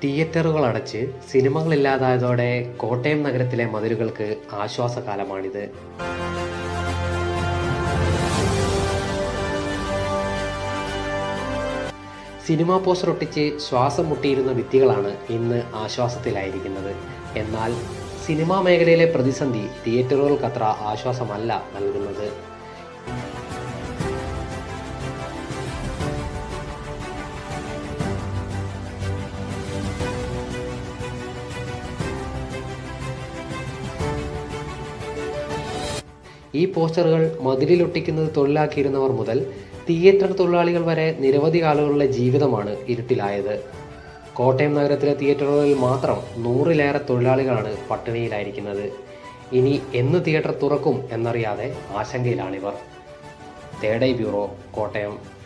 തിയേറ്ററുകൾ അടച്ച് സിനിമകളില്ലാതായതോടെ കോട്ടയം നഗരത്തിലെ മതിലുകൾക്ക് ആശ്വാസകാലമാണിത് സിനിമാ പോസ്റ്റർ ഒട്ടിച്ച് ശ്വാസം മുട്ടിയിരുന്ന ഭിത്തികളാണ് ഇന്ന് ആശ്വാസത്തിലായിരിക്കുന്നത് എന്നാൽ സിനിമാ മേഖലയിലെ പ്രതിസന്ധി തിയേറ്ററുകൾക്കത്ര ആശ്വാസമല്ല നൽകുന്നത് ഈ പോസ്റ്ററുകൾ മതിലിലൊട്ടിക്കുന്നത് തൊഴിലാക്കിയിരുന്നവർ മുതൽ തിയേറ്റർ തൊഴിലാളികൾ വരെ നിരവധി ആളുകളുടെ ജീവിതമാണ് ഇരുട്ടിലായത് കോട്ടയം നഗരത്തിലെ തിയേറ്ററുകളിൽ മാത്രം നൂറിലേറെ തൊഴിലാളികളാണ് പട്ടിണിയിലായിരിക്കുന്നത് ഇനി എന്ന് തിയേറ്റർ തുറക്കും എന്നറിയാതെ ആശങ്കയിലാണിവർ തേടൈ ബ്യൂറോ കോട്ടയം